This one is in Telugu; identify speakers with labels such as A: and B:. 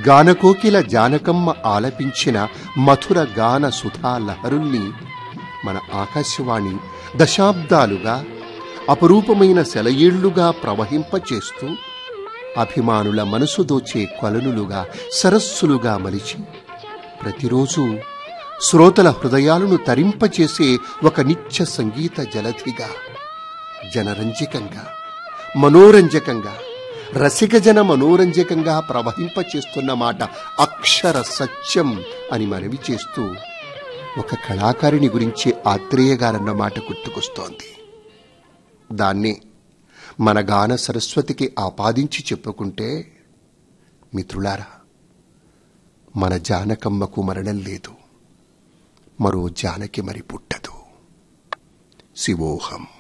A: గానకోకిల జానకమ్మ ఆలపించిన మధుర గాన సుధా లహరుల్ని మన ఆకాశవాణి దశాబ్దాలుగా అపరూపమైన సెలయేళ్లుగా ప్రవహింపచేస్తూ అభిమానుల మనసు దోచే కొలనులుగా సరస్సులుగా మలిచి ప్రతిరోజు శ్రోతల హృదయాలను తరింపచేసే ఒక నిత్య సంగీత జలధిగా జనరంజకంగా మనోరంజకంగా రసికజన మనోరంజకంగా ప్రవహింపచేస్తున్న మాట అక్షర సత్యం అని మనవి చేస్తూ ఒక కళాకారిణి గురించి ఆత్రేయ గారన్న మాట గుర్తుకొస్తోంది దాన్నే మన గాన సరస్వతికి ఆపాదించి చెప్పుకుంటే మిత్రులారా మన జానకమ్మకు మరణం లేదు మరో జానకి మరి పుట్టదు శివోహం